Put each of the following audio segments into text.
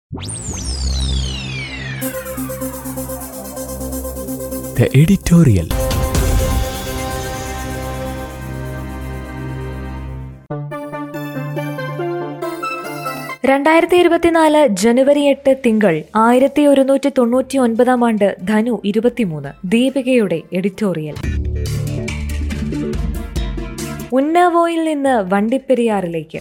The editorial. രണ്ടായിരത്തി ഇരുപത്തിനാല് ജനുവരി എട്ട് തിങ്കൾ ആയിരത്തി ഒരുന്നൂറ്റി തൊണ്ണൂറ്റി ഒൻപതാം ആണ്ട് ധനു ഇരുപത്തിമൂന്ന് ദീപികയുടെ എഡിറ്റോറിയൽ ഉന്നാവോയിൽ നിന്ന് വണ്ടിപ്പെരിയാറിലേക്ക്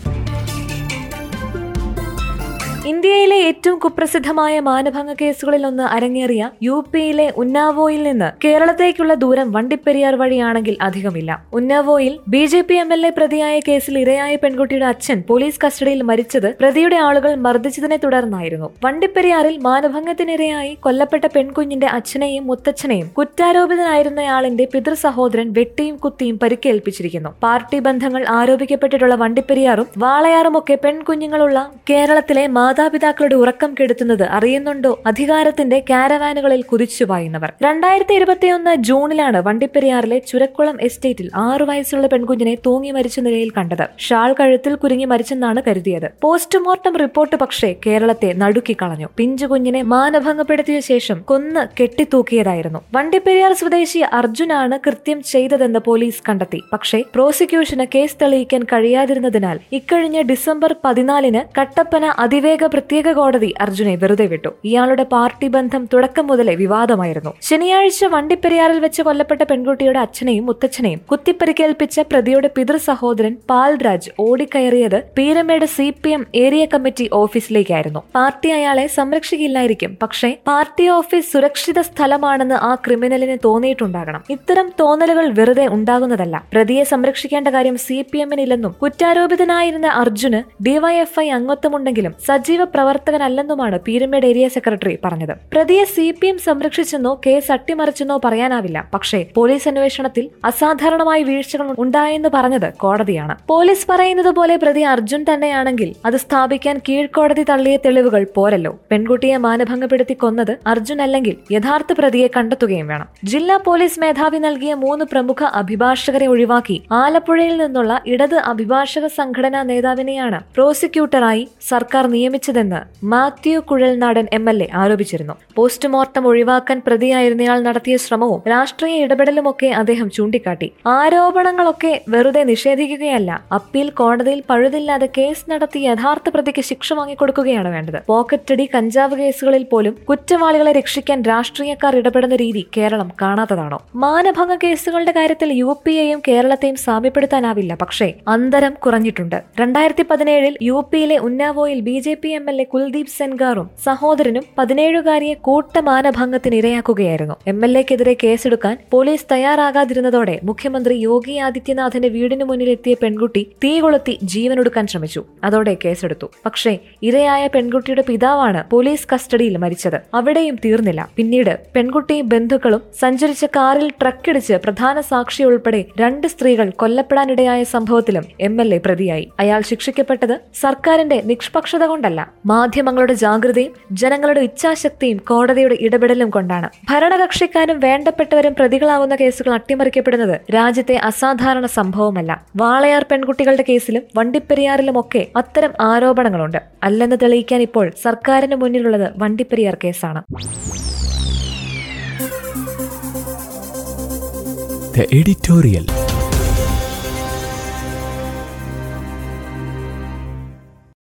ഇന്ത്യയിലെ ഏറ്റവും കുപ്രസിദ്ധമായ മാനഭംഗ കേസുകളിൽ ഒന്ന് അരങ്ങേറിയ യു പിയിലെ ഉന്നാവോയിൽ നിന്ന് കേരളത്തേക്കുള്ള ദൂരം വണ്ടിപ്പെരിയാർ വഴിയാണെങ്കിൽ അധികമില്ല ഉന്നാവോയിൽ B J P M L A പ്രതിയായ കേസിൽ ഇരയായ പെൺകുട്ടിയുടെ അച്ഛൻ പോലീസ് കസ്റ്റഡിയിൽ മരിച്ചത് പ്രതിയുടെ ആളുകൾ മർദ്ദിച്ചതിനെ തുടർന്നായിരുന്നു വണ്ടിപ്പെരിയാറിൽ മാനഭംഗത്തിനിരയായി കൊല്ലപ്പെട്ട പെൺകുഞ്ഞിന്റെ അച്ഛനെയും മുത്തച്ഛനെയും കുറ്റാരോപിതനായിരുന്നയാളിന്റെ പിതൃ സഹോദരൻ വെട്ടിയും കുത്തിയും പരിക്കേൽപ്പിച്ചിരിക്കുന്നു പാർട്ടി ബന്ധങ്ങൾ ആരോപിക്കപ്പെട്ടിട്ടുള്ള വണ്ടിപ്പെരിയാറും വാളയാറുമൊക്കെ പെൺകുഞ്ഞുങ്ങളുള്ള കേരളത്തിലെ മാതാപിതാക്കളുടെ ഉറക്കം കെടുത്തുന്നത് അറിയുന്നുണ്ടോ അധികാരത്തിന്റെ കാരവാനുകളിൽ കുതിച്ചുപായുന്നവർ രണ്ടായിരത്തി ഇരുപത്തിയൊന്ന് ജൂണിലാണ് വണ്ടിപ്പെരിയാറിലെ ചുരക്കുളം എസ്റ്റേറ്റിൽ ആറു വയസ്സുള്ള പെൺകുഞ്ഞിനെ തൂങ്ങി മരിച്ച നിലയിൽ കണ്ടത് ഷാൾ കഴുത്തിൽ കുരുങ്ങി മരിച്ചെന്നാണ് കരുതിയത് പോസ്റ്റ്മോർട്ടം റിപ്പോർട്ട് പക്ഷേ കേരളത്തെ നടുക്കി കളഞ്ഞു പിഞ്ചു കുഞ്ഞിനെ മാനഭംഗപ്പെടുത്തിയ ശേഷം കൊന്ന് കെട്ടിത്തൂക്കിയതായിരുന്നു വണ്ടിപ്പെരിയാർ സ്വദേശി അർജുനാണ് കൃത്യം ചെയ്തതെന്ന് പോലീസ് കണ്ടെത്തി പക്ഷേ പ്രോസിക്യൂഷന് കേസ് തെളിയിക്കാൻ കഴിയാതിരുന്നതിനാൽ ഇക്കഴിഞ്ഞ ഡിസംബർ പതിനാലിന് കട്ടപ്പന അതിവേഗ പ്രത്യേക കോടതി അർജുനെ വെറുതെ വിട്ടു ഇയാളുടെ പാർട്ടി ബന്ധം തുടക്കം മുതലേ വിവാദമായിരുന്നു ശനിയാഴ്ച വണ്ടിപ്പെരിയാറിൽ വെച്ച് കൊല്ലപ്പെട്ട പെൺകുട്ടിയുടെ അച്ഛനെയും മുത്തച്ഛനെയും കുത്തിപ്പരിക്കേൽപ്പിച്ച പ്രതിയുടെ പിതൃ സഹോദരൻ പാൽരാജ് ഓടിക്കയറിയത് Peermade C P M area committee ഓഫീസിലേക്കായിരുന്നു പാർട്ടി അയാളെ സംരക്ഷിക്കില്ലായിരിക്കും പക്ഷേ പാർട്ടി ഓഫീസ് സുരക്ഷിത സ്ഥലമാണെന്ന് ആ ക്രിമിനലിന് തോന്നിയിട്ടുണ്ടാകണം ഇത്തരം തോന്നലുകൾ വെറുതെ ഉണ്ടാകുന്നതല്ല പ്രതിയെ സംരക്ഷിക്കേണ്ട കാര്യം സി പി എമ്മിനില്ലെന്നും കുറ്റാരോപിതനായിരുന്ന അർജുന് ഡിവൈഎഫ്ഐ അംഗത്വമുണ്ടെങ്കിലും സജീവ പ്രവർത്തകനല്ലെന്നുമാണ് പീരമേഡ് ഏരിയ സെക്രട്ടറി പറഞ്ഞത് പ്രതിയെ സി പി എം സംരക്ഷിച്ചെന്നോ കേസ് അട്ടിമറിച്ചെന്നോ പറയാനാവില്ല പക്ഷേ പോലീസ് അന്വേഷണത്തിൽ അസാധാരണമായ വീഴ്ചകൾ ഉണ്ടായെന്ന് പറഞ്ഞത് കോടതിയാണ് പോലീസ് പറയുന്നത് പോലെ പ്രതി അർജുൻ തന്നെയാണെങ്കിൽ അത് സ്ഥാപിക്കാൻ കീഴ്ക്കോടതി തള്ളിയ തെളിവുകൾ പോരല്ലോ പെൺകുട്ടിയെ മാനഭംഗപ്പെടുത്തി കൊന്നത് അർജുൻ അല്ലെങ്കിൽ യഥാർത്ഥ പ്രതിയെ കണ്ടെത്തുകയും വേണം ജില്ലാ പോലീസ് മേധാവി നൽകിയ മൂന്ന് പ്രമുഖ അഭിഭാഷകരെ ഒഴിവാക്കി ആലപ്പുഴയിൽ നിന്നുള്ള ഇടത് അഭിഭാഷക സംഘടനാ നേതാവിനെയാണ് പ്രോസിക്യൂട്ടറായി സർക്കാർ നിയമിച്ചതെന്ന് Mathew Kuzhalnadan M L A ആരോപിച്ചിരുന്നു പോസ്റ്റ്മോർട്ടം ഒഴിവാക്കാൻ പ്രതിയായിരുന്നയാൾ നടത്തിയ ശ്രമവും രാഷ്ട്രീയ ഇടപെടലുമൊക്കെ അദ്ദേഹം ചൂണ്ടിക്കാട്ടി ആരോപണങ്ങളൊക്കെ വെറുതെ നിഷേധിക്കുകയല്ല അപ്പീൽ കോടതിയിൽ പഴുതില്ലാതെ കേസ് നടത്തി യഥാർത്ഥ പ്രതിക്ക് ശിക്ഷ വാങ്ങിക്കൊടുക്കുകയാണ് വേണ്ടത് പോക്കറ്റടി കഞ്ചാവ് കേസുകളിൽ പോലും കുറ്റവാളികളെ രക്ഷിക്കാൻ രാഷ്ട്രീയക്കാർ ഇടപെടുന്ന രീതി കേരളം കാണാത്തതാണോ മാനഭംഗ കേസുകളുടെ കാര്യത്തിൽ യു പിയെയും കേരളത്തെയും സാമ്യപ്പെടുത്താനാവില്ല പക്ഷേ അന്തരം കുറഞ്ഞിട്ടുണ്ട് രണ്ടായിരത്തി പതിനേഴിൽ യു പിയിലെ ഉന്നാവോയിൽ B J P M L A Kuldeep സെൻഗാറും സഹോദരനും പതിനേഴുകാരിയെ കൂട്ടമാനഭംഗത്തിന് ഇരയാക്കുകയായിരുന്നു എം എൽ എക്കെതിരെ കേസെടുക്കാൻ പോലീസ് തയ്യാറാകാതിരുന്നതോടെ മുഖ്യമന്ത്രി യോഗി ആദിത്യനാഥിന്റെ വീടിന് മുന്നിലെത്തിയ പെൺകുട്ടി തീ കൊളുത്തി ജീവനൊടുക്കാൻ ശ്രമിച്ചു അതോടെ കേസെടുത്തു പക്ഷേ ഇരയായ പെൺകുട്ടിയുടെ പിതാവാണ് പോലീസ് കസ്റ്റഡിയിൽ മരിച്ചത് അവിടെയും തീർന്നില്ല പിന്നീട് പെൺകുട്ടിയും ബന്ധുക്കളും സഞ്ചരിച്ച കാറിൽ ട്രക്കിടിച്ച് പ്രധാന സാക്ഷി ഉൾപ്പെടെ രണ്ട് സ്ത്രീകൾ കൊല്ലപ്പെടാനിടയായ സംഭവത്തിലും എം എൽ എ പ്രതിയായി അയാൾ ശിക്ഷിക്കപ്പെട്ടത് സർക്കാരിന്റെ നിഷ്പക്ഷത കൊണ്ടല്ല മാധ്യമങ്ങളുടെ ജാഗ്രതയും ജനങ്ങളുടെ ഇച്ഛാശക്തിയും കോടതിയുടെ ഇടപെടലും കൊണ്ടാണ് ഭരണകക്ഷിക്കാരും വേണ്ടപ്പെട്ടവരും പ്രതികളാവുന്ന കേസുകൾ അട്ടിമറിക്കപ്പെടുന്നത് രാജ്യത്തെ അസാധാരണ സംഭവമല്ല വാളയാർ പെൺകുട്ടികളുടെ കേസിലും വണ്ടിപ്പെരിയാറിലുമൊക്കെ അത്തരം ആരോപണങ്ങളുണ്ട് അല്ലെന്ന് തെളിയിക്കാൻ ഇപ്പോൾ സർക്കാരിന് മുന്നിലുള്ളത് വണ്ടിപ്പെരിയാർ കേസാണ് The editorial.